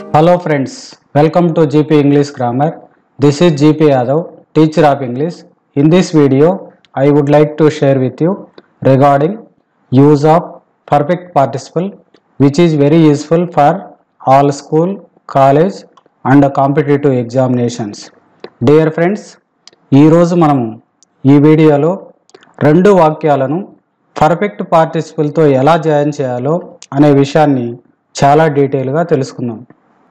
Hello friends, welcome to GP English Grammar. This is GP Yadav, teacher of English. In this video, I would like to share with you regarding use of perfect participle which is very useful for all school, college and competitive examinations. Dear friends, ఈరోజు మనము ఈ వీడియోలో రెండు వాక్యాలను perfect పార్టిసిపల్తో ఎలా join చేయాలో అనే విషయాన్ని చాలా డీటెయిల్గా తెలుసుకుందాం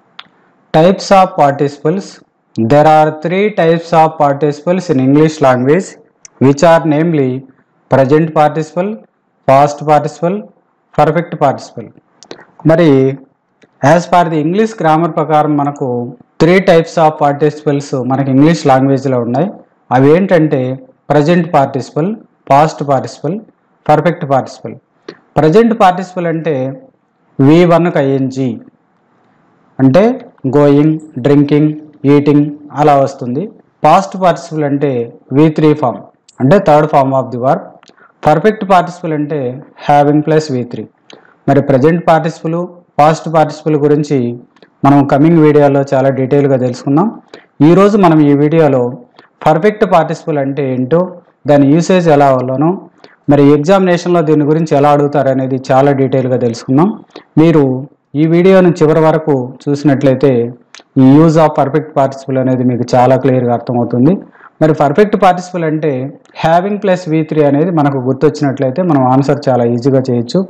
types of participles there are three types of participles in English language which are namely present participle past participle perfect participle మరి as per the English grammar ప్రకారం మనకు త్రీ టైప్స్ ఆఫ్ పార్టిసిపల్స్ మనకి ఇంగ్లీష్ లాంగ్వేజ్లో ఉన్నాయి అవి ఏంటంటే present participle past participle perfect participle present participle అంటే V వన్కి ఐఎన్జీ అంటే గోయింగ్ డ్రింకింగ్ ఈటింగ్ అలా వస్తుంది పాస్ట్ పార్టిసిపల్ అంటే వి త్రీ ఫామ్ అంటే third form of the verb perfect participle అంటే హ్యావింగ్ ప్లస్ వి త్రీ మరి ప్రజెంట్ పార్టిసిపల్ పాస్ట్ పార్టిసిపల్ గురించి మనం కమింగ్ వీడియోలో చాలా డీటెయిల్గా తెలుసుకుందాం ఈరోజు మనం ఈ వీడియోలో పర్ఫెక్ట్ పార్టిసిపల్ అంటే ఏంటో దాని యూసేజ్ ఎలా అవ్వాలనో మరి ఎగ్జామినేషన్లో దీని గురించి ఎలా అడుగుతారు అనేది చాలా డీటెయిల్గా తెలుసుకుందాం మీరు ఈ వీడియోను చివరి వరకు చూసినట్లయితే ఈ యూజ్ ఆఫ్ పర్ఫెక్ట్ పార్టిసిపల్ అనేది మీకు చాలా క్లియర్గా అర్థమవుతుంది మరి పర్ఫెక్ట్ పార్టిసిపల్ అంటే హ్యావింగ్ ప్లస్ వి త్రీ అనేది మనకు గుర్తొచ్చినట్లయితే మనం ఆన్సర్ చాలా ఈజీగా చేయొచ్చు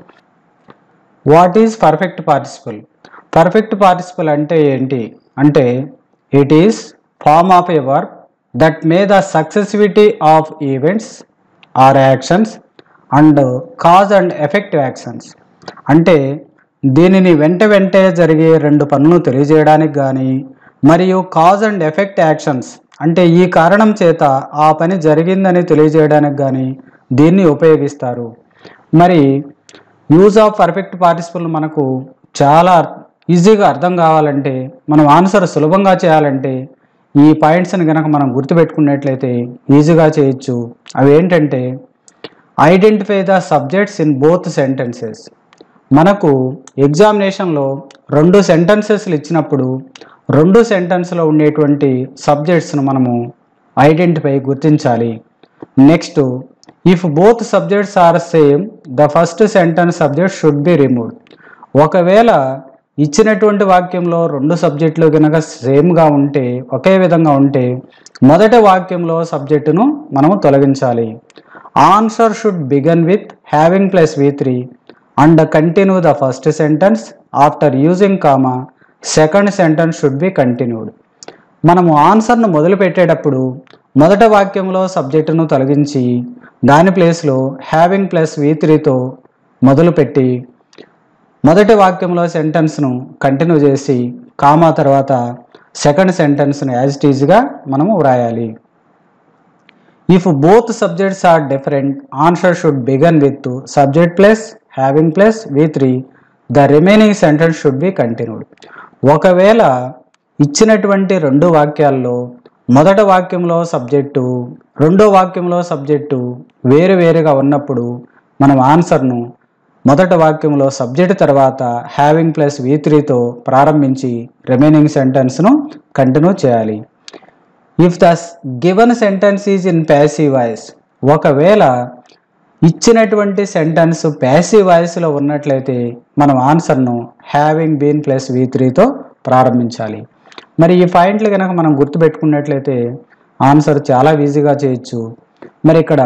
what is perfect participle perfect participle అంటే ఏంటి అంటే it is form of a work that may the successivity of events or actions and cause and effect actions అంటే దీనిని వెంట వెంటే జరిగే రెండు పనులను తెలియజేయడానికి కానీ మరియు కాజ్ అండ్ ఎఫెక్ట్ యాక్షన్స్ అంటే ఈ కారణం చేత ఆ పని జరిగిందని తెలియజేయడానికి కానీ దీన్ని ఉపయోగిస్తారు మరి యూజ్ ఆఫ్ పర్ఫెక్ట్ పార్టిసిపల్ మనకు చాలా ఈజీగా అర్థం కావాలంటే మనం ఆన్సర్ సులభంగా చేయాలంటే ఈ పాయింట్స్ని కనుక మనం గుర్తుపెట్టుకున్నట్లయితే ఈజీగా చేయొచ్చు అవి ఏంటంటే identify the subjects in both sentences మనకు ఎగ్జామినేషన్లో రెండు సెంటెన్సెస్లు ఇచ్చినప్పుడు రెండు సెంటెన్స్లో ఉండేటువంటి సబ్జెక్ట్స్ను మనము ఐడెంటిఫై గుర్తించాలి next if both subjects are same the first sentence subject should be removed ఒకవేళ ఇచ్చినటువంటి వాక్యంలో రెండు సబ్జెక్టులు కనుక సేమ్గా ఉంటే ఒకే విధంగా ఉంటే మొదటి వాక్యంలో సబ్జెక్టును మనము తొలగించాలి answer should begin with having plus V three and continue the first sentence after using comma second sentence should be continued మనము ఆన్సర్ను మొదలు పెట్టేటప్పుడు మొదటి వాక్యంలో సబ్జెక్టును తొలగించి దాని ప్లేస్లో హ్యావింగ్ ప్లస్ వి త్రీతో మొదలుపెట్టి మొదటి వాక్యంలో సెంటెన్స్ను కంటిన్యూ చేసి కామా తర్వాత సెకండ్ సెంటెన్స్ను యాజ్ ఇట్ ఈజ్గా మనము వ్రాయాలి if both subjects are different answer should begin with subject plus having plus V three the remaining sentence should be continued ఒకవేళ ఇచ్చినటువంటి రెండు వాక్యాల్లో మొదటి వాక్యంలో సబ్జెక్టు రెండో వాక్యంలో సబ్జెక్టు వేరు వేరుగా ఉన్నప్పుడు మనం ఆన్సర్ను మొదటి వాక్యంలో సబ్జెక్ట్ తర్వాత హ్యావింగ్ ప్లస్ వి త్రీతో ప్రారంభించి రిమైనింగ్ సెంటెన్స్ను కంటిన్యూ చేయాలి if the given sentence is in passive voice ఒకవేళ ఇచ్చినటువంటి సెంటెన్స్ ప్యాసివ్ వాయిస్లో ఉన్నట్లయితే మనం ఆన్సర్ను హ్యావింగ్ బీన్ ప్లస్ వి త్రీతో ప్రారంభించాలి మరి ఈ పాయింట్లు కనుక మనం గుర్తుపెట్టుకున్నట్లయితే ఆన్సర్ చాలా ఈజీగా చేయొచ్చు మరి ఇక్కడ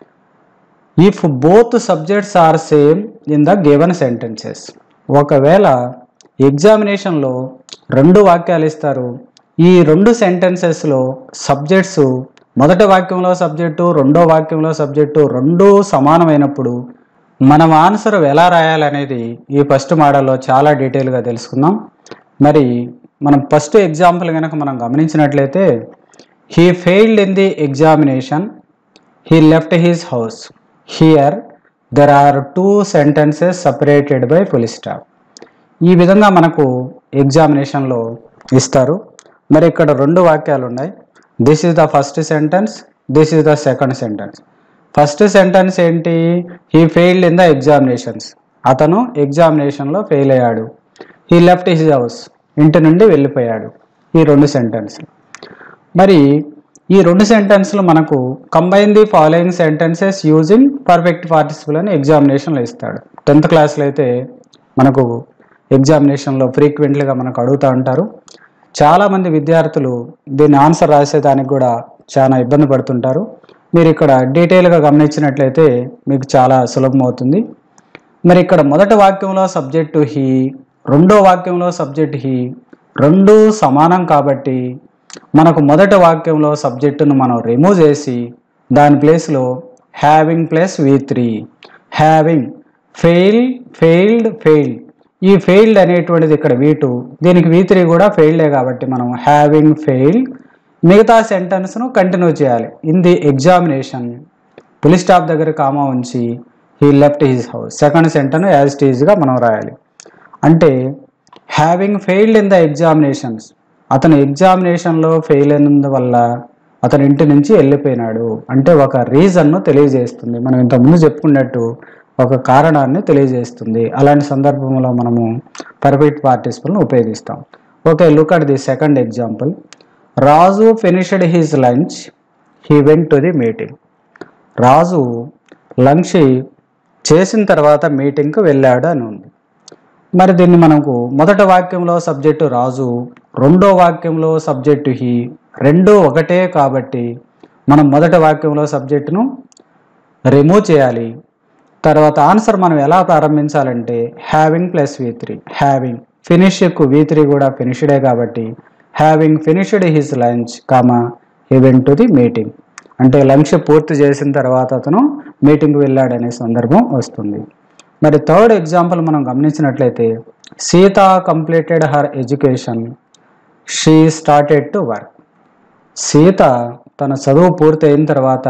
if both subjects are same in the given sentences ఒకవేళ ఎగ్జామినేషన్లో రెండు వాక్యాలు ఇస్తారు ఈ రెండు సెంటెన్సెస్లో సబ్జెక్ట్స్ మొదటి వాక్యంలో సబ్జెక్టు రెండో వాక్యంలో సబ్జెక్టు రెండు సమానమైనప్పుడు మనం ఆన్సర్ ఎలా రాయాలనేది ఈ ఫస్ట్ మోడల్లో చాలా డీటెయిల్గా తెలుసుకుందాం మరి మనం ఫస్ట్ ఎగ్జాంపుల్ కనుక మనం గమనించినట్లయితే he failed in the examination he left his house here there are two sentences separated by full stop ఈ విధంగా మనకు ఎగ్జామినేషన్లో ఇస్తారు మరి ఇక్కడ రెండు వాక్యాలు ఉన్నాయి this is the first sentence this is the second sentence first sentence ఏంటి he failed in the examinations అతను ఎగ్జామినేషన్లో ఫెయిల్ అయ్యాడు హీ లెఫ్ట్ హిజ్ హౌస్ ఇంటి నుండి వెళ్ళిపోయాడు ఈ రెండు సెంటెన్స్లు మరి ఈ రెండు సెంటెన్స్లు మనకు combine the following sentences using perfect participle అని ఎగ్జామినేషన్లో ఇస్తాడు టెన్త్ క్లాస్లో అయితే మనకు ఎగ్జామినేషన్లో ఫ్రీక్వెంట్లీగా మనకు అడుగుతూ ఉంటారు చాలామంది విద్యార్థులు దీన్ని ఆన్సర్ రాసేదానికి కూడా చాలా ఇబ్బంది పడుతుంటారు మీరు ఇక్కడ డీటెయిల్గా గమనించినట్లయితే మీకు చాలా సులభం అవుతుంది మరి ఇక్కడ మొదటి వాక్యంలో సబ్జెక్టు హీ రెండో వాక్యంలో సబ్జెక్ట్ హీ రెండు సమానం కాబట్టి మనకు మొదటి వాక్యంలో సబ్జెక్టును మనం రిమూవ్ చేసి దాని ప్లేస్లో having plus V three having fail failed failed ఈ ఫెయిల్డ్ అనేటువంటిది ఇక్కడ వి టూ దీనికి వి త్రీ కూడా ఫెయిల్డే కాబట్టి మనం హ్యావింగ్ ఫెయిల్డ్ మిగతా సెంటెన్స్ను కంటిన్యూ చేయాలి in the examination full stop దగ్గర కామా ఉంచి he left his house second sentence as టీజ్గా మనం రాయాలి అంటే having failed in the examinations అతను ఎగ్జామినేషన్లో ఫెయిల్ అయినందువల్ల అతని ఇంటి నుంచి వెళ్ళిపోయినాడు అంటే ఒక రీజన్ను తెలియజేస్తుంది మనం ఇంతకుముందు చెప్పుకున్నట్టు ఒక కారణాన్ని తెలియజేస్తుంది అలాంటి సందర్భంలో మనము పర్ఫెక్ట్ పార్టిసిపల్ని ఉపయోగిస్తాం okay look at the second example Raju finished his lunch he went to the meeting Raju lunch చేసిన తర్వాత మీటింగ్కి వెళ్ళాడు అని ఉంది మరి దీన్ని మనకు మొదటి వాక్యంలో సబ్జెక్టు రాజు రెండో వాక్యంలో సబ్జెక్టు హీ రెండు ఒకటే కాబట్టి మనం మొదటి వాక్యంలో సబ్జెక్టును రిమూవ్ చేయాలి తర్వాత ఆన్సర్ మనం ఎలా ప్రారంభించాలంటే having plus V three having ఫినిష్కు వి త్రీ కూడా ఫినిష్డే కాబట్టి having finished his lunch comma he went to the meeting అంటే లంచ్ పూర్తి చేసిన తర్వాత అతను మీటింగ్కి వెళ్ళాడనే సందర్భం వస్తుంది మరి థర్డ్ ఎగ్జాంపుల్ మనం గమనించినట్లయితే Sita completed her education she started to work Sita తన చదువు పూర్తి అయిన తర్వాత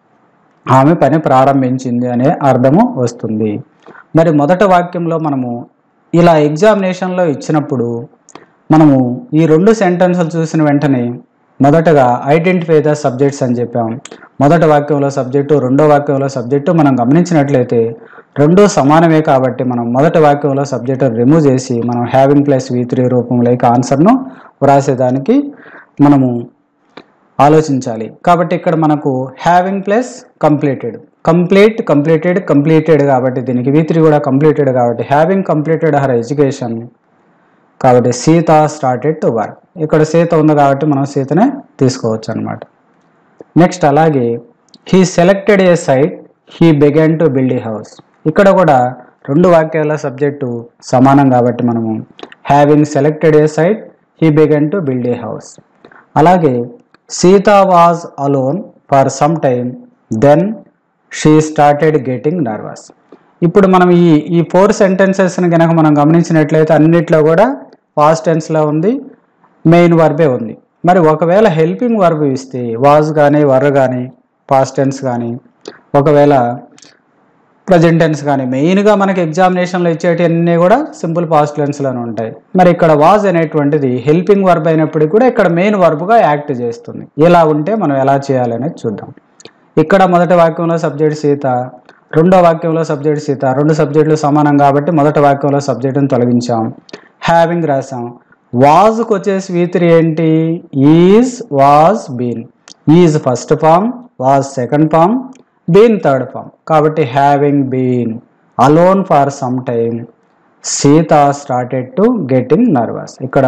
ఆమె పని ప్రారంభించింది అనే అర్థము వస్తుంది మరి మొదటి వాక్యంలో మనము ఇలా ఎగ్జామినేషన్లో ఇచ్చినప్పుడు మనము ఈ రెండు సెంటెన్సులు చూసిన వెంటనే మొదటగా ఐడెంటిఫై ద సబ్జెక్ట్స్ అని చెప్పాం మొదటి వాక్యంలో సబ్జెక్టు రెండో వాక్యంలో సబ్జెక్టు మనం గమనించినట్లయితే రెండు సమానమే కాబట్టి మనం మొదటి వాక్యంలో సబ్జెక్టు రిమూవ్ చేసి మనం హ్యావింగ్ ప్లస్ వి త్రీ రూపంలోకి ఆన్సర్ను వ్రాసేదానికి మనము ఆలోచించాలి కాబట్టి ఇక్కడ మనకు having plus completed complete completed completed కాబట్టి దీనికి వి త్రీ కూడా కంప్లీటెడ్ కాబట్టి హ్యావింగ్ కంప్లీటెడ్ హర్ ఎడ్యుకేషన్ కాబట్టి సీత స్టార్టెడ్ టు వర్క్ ఇక్కడ సీత ఉంది కాబట్టి మనం సీతనే తీసుకోవచ్చు అనమాట నెక్స్ట్ అలాగే he selected a site he began to build a house ఇక్కడ కూడా రెండు వాక్యాల సబ్జెక్టు సమానం కాబట్టి మనము having selected a site he began to build a house అలాగే Sita was alone for some time then she started getting nervous ఇప్పుడు మనం ఈ ఈ ఫోర్ సెంటెన్సెస్ని కనుక మనం గమనించినట్లయితే అన్నిట్లో కూడా పాస్ట్ టెన్స్లో ఉంది మెయిన్ వర్బే ఉంది మరి ఒకవేళ హెల్పింగ్ వర్బ్ ఇస్తే వాజ్ కానీ వర్ కానీ పాస్ట్ టెన్స్ కానీ ఒకవేళ ప్రజెంట్ టెన్స్ కానీ మెయిన్గా మనకి ఎగ్జామినేషన్లో ఇచ్చేటి అన్నీ కూడా సింపుల్ పాస్ట్ టెన్స్లోనే ఉంటాయి మరి ఇక్కడ వాజ్ అనేటువంటిది హెల్పింగ్ వర్బ్ అయినప్పటికీ కూడా ఇక్కడ మెయిన్ వర్బ్గా యాక్ట్ చేస్తుంది ఇలా ఉంటే మనం ఎలా చేయాలనేది చూద్దాం ఇక్కడ మొదటి వాక్యంలో సబ్జెక్ట్ సీత రెండో వాక్యంలో సబ్జెక్ట్ సీత రెండు సబ్జెక్టులు సమానం కాబట్టి మొదటి వాక్యంలో సబ్జెక్టును తొలగించాం హ్యావింగ్ రాసాం వాజ్కి వచ్చేసి వి త్రీ ఏంటి is was been is first form was second form been third form కాబట్టి having been alone for some time Sita started to getting nervous ఇక్కడ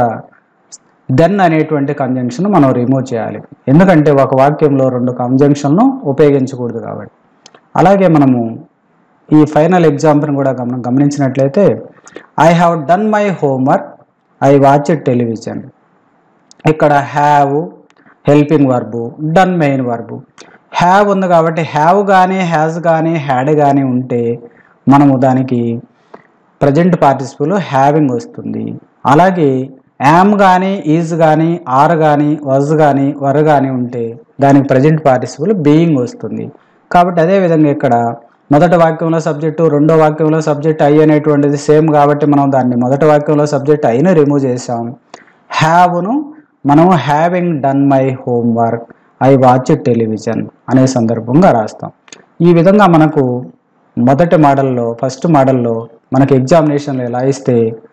దెన్ అనేటువంటి కంజంక్షన్ మనం రిమూవ్ చేయాలి ఎందుకంటే ఒక వాక్యంలో రెండు కంజంక్షన్ను ఉపయోగించకూడదు కాబట్టి అలాగే మనము ఈ ఫైనల్ ఎగ్జాంపుల్ని కూడా గమన గమనించినట్లయితే I have done my homework I watch television ఇక్కడ have helping verb done main verb have ఉంది కాబట్టి హ్యావ్ కానీ హ్యాజ్ కానీ హ్యాడ్ కానీ ఉంటే మనము దానికి ప్రజెంట్ పార్టిసిపుల్ హ్యావింగ్ వస్తుంది అలాగే యామ్ కానీ ఈజ్ కానీ ఆర్ కానీ వజ్ కానీ వర్ కానీ ఉంటే దానికి ప్రజెంట్ పార్టిసిపుల్ బీయింగ్ వస్తుంది కాబట్టి అదే విధంగా ఇక్కడ మొదటి వాక్యంలో సబ్జెక్టు రెండో వాక్యంలో సబ్జెక్ట్ ఐ అనేటువంటిది సేమ్ కాబట్టి మనం దాన్ని మొదటి వాక్యంలో సబ్జెక్ట్ ఐను రిమూవ్ చేసాం హ్యావ్ను మనం having done my homework I watch television అనే సందర్భంగా రాస్తాం ఈ విధంగా మనకు మొదటి మోడల్లో ఫస్ట్ మోడల్లో మనకి ఎగ్జామినేషన్లో ఎలా ఇస్తే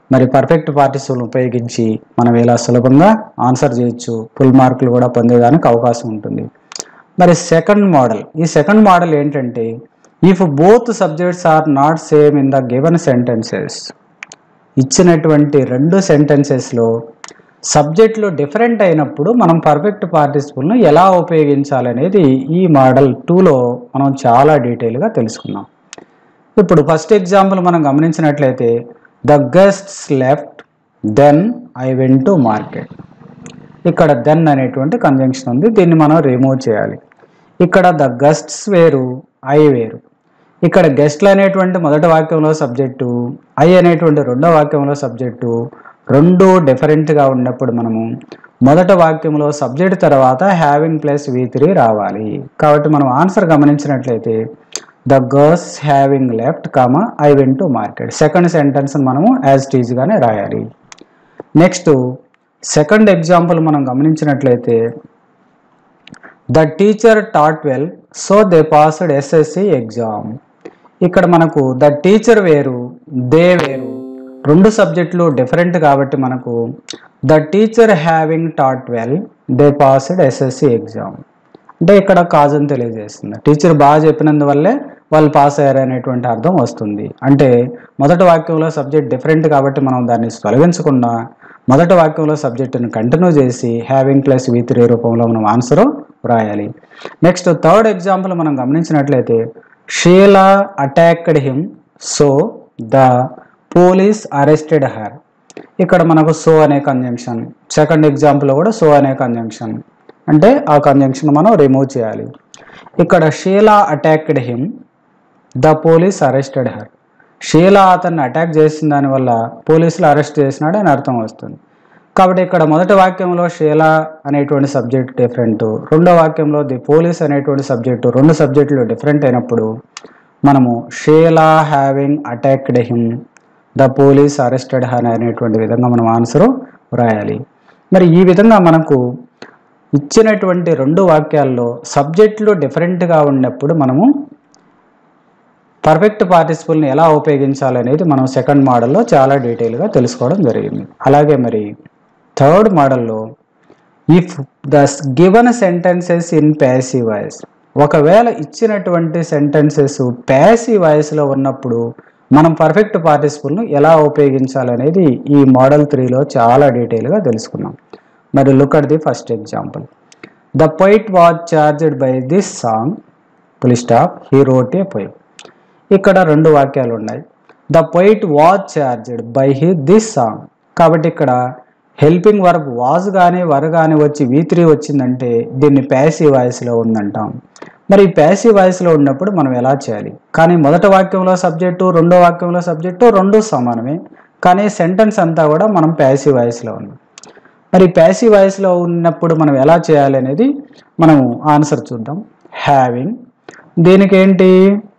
మరి పర్ఫెక్ట్ పార్టిసిపల్ ఉపయోగించి మనం ఇలా సులభంగా ఆన్సర్ చేయొచ్చు ఫుల్ మార్కులు కూడా పొందేదానికి అవకాశం ఉంటుంది మరి సెకండ్ మోడల్ ఈ సెకండ్ మోడల్ ఏంటంటే if both subjects are not same in the given sentences ఇచ్చినటువంటి రెండు సెంటెన్సెస్లో సబ్జెక్టులు డిఫరెంట్ అయినప్పుడు మనం పర్ఫెక్ట్ పార్టిసిపుల్ను ఎలా ఉపయోగించాలనేది ఈ మోడల్ టూలో మనం చాలా డీటెయిల్గా తెలుసుకున్నాం ఇప్పుడు ఫస్ట్ ఎగ్జాంపుల్ మనం గమనించినట్లయితే the guests left then I went to market ఇక్కడ దెన్ అనేటువంటి కంజంక్షన్ ఉంది దీన్ని మనం రిమూవ్ చేయాలి ఇక్కడ ద గెస్ట్స్ వేరు ఐ వేరు ఇక్కడ గెస్ట్లు అనేటువంటి మొదటి వాక్యంలో సబ్జెక్టు ఐ అనేటువంటి రెండో వాక్యంలో సబ్జెక్టు రెండు డిఫరెంట్గా ఉన్నప్పుడు మనము మొదటి వాక్యంలో సబ్జెక్ట్ తర్వాత హ్యావింగ్ ప్లస్ వి త్రీ రావాలి కాబట్టి మనం ఆన్సర్ గమనించినట్లయితే the girls having left comma I went to market second sentence మనము యాజ్ టీజ్గానే రాయాలి నెక్స్ట్ సెకండ్ ఎగ్జాంపుల్ మనం గమనించినట్లయితే the teacher taught well so they passed SSC exam ఇక్కడ మనకు ద టీచర్ వేరు దే వేరు రెండు సబ్జెక్టులు డిఫరెంట్ కాబట్టి మనకు the teacher having taught well they passed SSC exam అంటే ఇక్కడ కాజ్ అని తెలియజేస్తుంది టీచర్ బాగా చెప్పినందువల్లే వాళ్ళు పాస్ అయ్యారు అనేటువంటి అర్థం వస్తుంది అంటే మొదటి వాక్యంలో సబ్జెక్ట్ డిఫరెంట్ కాబట్టి మనం దాన్ని తొలగించకుండా మొదటి వాక్యంలో సబ్జెక్టును కంటిన్యూ చేసి హ్యావింగ్ ప్లస్ వి త్రీ రూపంలో మనం ఆన్సర్ రాయాలి నెక్స్ట్ థర్డ్ ఎగ్జాంపుల్ మనం గమనించినట్లయితే Sheela attacked him so the police arrested her ఇక్కడ మనకు సో అనే కంజంక్షన్ సెకండ్ ఎగ్జాంపుల్ కూడా సో అనే కంజంక్షన్ అంటే ఆ కంజంక్షన్ మనం రిమూవ్ చేయాలి ఇక్కడ Sheela attacked him the police arrested her Sheela అతన్ని అటాక్ చేసిన దానివల్ల పోలీసులు అరెస్ట్ చేసినాడు అని అర్థం వస్తుంది కాబట్టి ఇక్కడ మొదటి వాక్యంలో షీలా అనేటువంటి సబ్జెక్ట్ డిఫరెంట్ రెండో వాక్యంలో ది పోలీస్ అనేటువంటి సబ్జెక్టు రెండు సబ్జెక్టులు డిఫరెంట్ అయినప్పుడు మనము Sheela having attacked him the police arrested her అనేటువంటి విధంగా మనం ఆన్సర్ వ్రాయాలి మరి ఈ విధంగా మనకు ఇచ్చినటువంటి రెండు వాక్యాల్లో సబ్జెక్టులు డిఫరెంట్గా ఉన్నప్పుడు మనము పర్ఫెక్ట్ పార్టిసిపుల్ని ఎలా ఉపయోగించాలనేది మనం సెకండ్ మోడల్లో చాలా డీటెయిల్గా తెలుసుకోవడం జరిగింది అలాగే మరి థర్డ్ మోడల్లో if the given sentences in passive voice ఒకవేళ ఇచ్చినటువంటి సెంటెన్సెస్ ప్యాసివ్ వాయిస్లో ఉన్నప్పుడు మనం పర్ఫెక్ట్ పార్టిసిపుల్ను ఎలా ఉపయోగించాలనేది ఈ మోడల్ త్రీలో చాలా డీటెయిల్గా తెలుసుకున్నాం మరి look at the first example the poet was charged by this song full stop he wrote a poet ఇక్కడ రెండు వాక్యాలు ఉన్నాయి the poet was charged by he this song కాబట్టి ఇక్కడ హెల్పింగ్ వర్బ్ వాజ్ కానీ వర్ కానీ వచ్చి వి త్రీ వచ్చిందంటే దీన్ని ప్యాసివ్ వాయిస్లో ఉందంటాం మరి ఈ ప్యాసివ్ వాయిస్లో ఉన్నప్పుడు మనం ఎలా చేయాలి కానీ మొదటి వాక్యంలో సబ్జెక్టు రెండో వాక్యంలో సబ్జెక్టు రెండు సమానమే కానీ సెంటెన్స్ అంతా కూడా మనం ప్యాసివ్ వాయిస్లో ఉంది మరి ప్యాసివ్ వాయిస్లో ఉన్నప్పుడు మనం ఎలా చేయాలి అనేది మనం ఆన్సర్ చూద్దాం హ్యావింగ్ దీనికి ఏంటి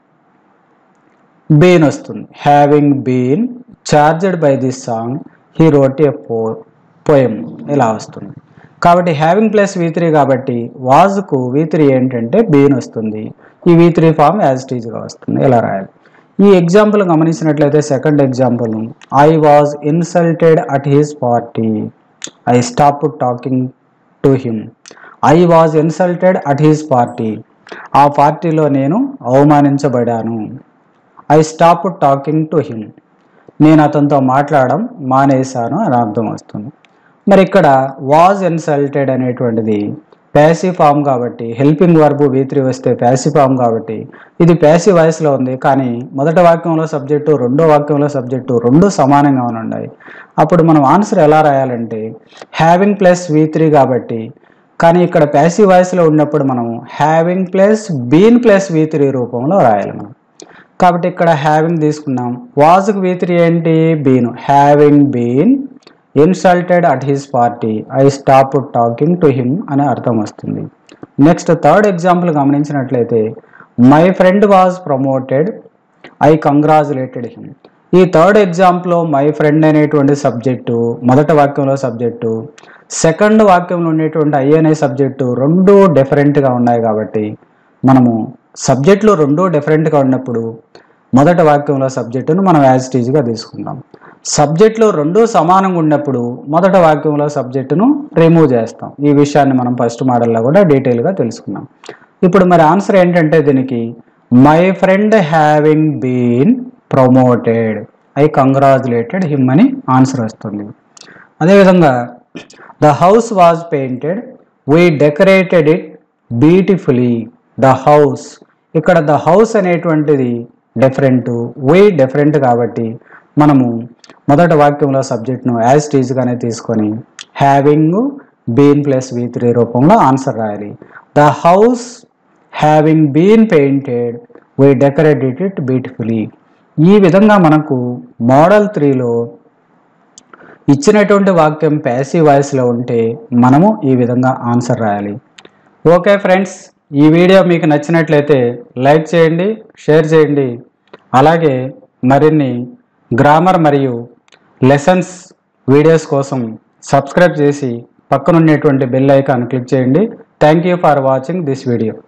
బీన్ వస్తుంది having been charged by this song he wrote a పో పోయం ఇలా వస్తుంది కాబట్టి హ్యావింగ్ ప్లస్ వి త్రీ కాబట్టి వాజ్కు వి త్రీ ఏంటంటే బీన్ వస్తుంది ఈ వి త్రీ ఫామ్ యాజ్ టీజ్గా వస్తుంది ఇలా రాయాలి ఈ ఎగ్జాంపుల్ గమనించినట్లయితే second example I was insulted at his party I stop talking to him I was insulted at his party ఆ పార్టీలో నేను అవమానించబడాను I stop talking to him నేను అతనితో మాట్లాడడం మానేశాను అని అర్థం వస్తుంది మరి ఇక్కడ వాజ్ ఇన్సల్టెడ్ అనేటువంటిది ప్యాసివ్ ఫామ్ కాబట్టి హెల్పింగ్ వర్బు వి త్రీ వస్తే ప్యాసివ్ ఫామ్ కాబట్టి ఇది ప్యాసివ్ వాయిస్లో ఉంది కానీ మొదటి వాక్యంలో సబ్జెక్టు రెండో వాక్యంలో సబ్జెక్టు రెండు సమానంగా ఉన్నాయి అప్పుడు మనం ఆన్సర్ ఎలా రాయాలంటే హ్యావింగ్ ప్లస్ వి త్రీ కాబట్టి కానీ ఇక్కడ ప్యాసివ్ వాయిస్లో ఉన్నప్పుడు మనం having plus been plus V three రూపంలో రాయాలి మనం కాబట్టి ఇక్కడ హ్యావింగ్ తీసుకున్నాం వాజ్కి వి త్రీ ఏంటి been having been insulted at his party I stop talking to him అనే అర్థం వస్తుంది నెక్స్ట్ థర్డ్ ఎగ్జాంపుల్ గమనించినట్లయితే my friend was promoted I congratulated him ఈ థర్డ్ ఎగ్జాంపుల్లో మై ఫ్రెండ్ అనేటువంటి సబ్జెక్టు మొదటి వాక్యంలో సబ్జెక్టు సెకండ్ వాక్యంలో ఉండేటువంటి ఐ అనే సబ్జెక్టు రెండు డిఫరెంట్గా ఉన్నాయి కాబట్టి మనము సబ్జెక్టులు రెండు డిఫరెంట్గా ఉన్నప్పుడు మొదటి వాక్యంలో సబ్జెక్టును మనం యాజ్ టీజ్గా తీసుకుందాం సబ్జెక్ట్లో రెండు సమానంగా ఉన్నప్పుడు మొదట వాక్యంలో సబ్జెక్టును రిమూవ్ చేస్తాం ఈ విషయాన్ని మనం ఫస్ట్ మోడల్లో కూడా డీటెయిల్గా తెలుసుకున్నాం ఇప్పుడు మరి ఆన్సర్ ఏంటంటే దీనికి my friend having been promoted I congratulated him అని ఆన్సర్ వస్తుంది అదేవిధంగా the house was painted we decorated it beautifully the house ఇక్కడ ద హౌస్ అనేటువంటిది డిఫరెంట్ వే డిఫరెంట్ కాబట్టి మనము మొదటి వాక్యంలో సబ్జెక్ట్ను యాజ్ టీజ్గానే తీసుకొని having been plus V three రూపంలో ఆన్సర్ రాయాలి the house having been painted we decorated it beautifully ఈ విధంగా మనకు మోడల్ త్రీలో ఇచ్చినటువంటి వాక్యం ప్యాసివ్ వాయిస్లో ఉంటే మనము ఈ విధంగా ఆన్సర్ రాయాలి ఓకే ఫ్రెండ్స్ ఈ వీడియో మీకు నచ్చినట్లయితే లైక్ చేయండి షేర్ చేయండి అలాగే మరిన్ని గ్రామర్ మరియు లెసన్స్ వీడియోస్ కోసం సబ్స్క్రైబ్ చేసి పక్కనున్నటువంటి బెల్ ఐకాన్ క్లిక్ చేయండి thank you for watching this video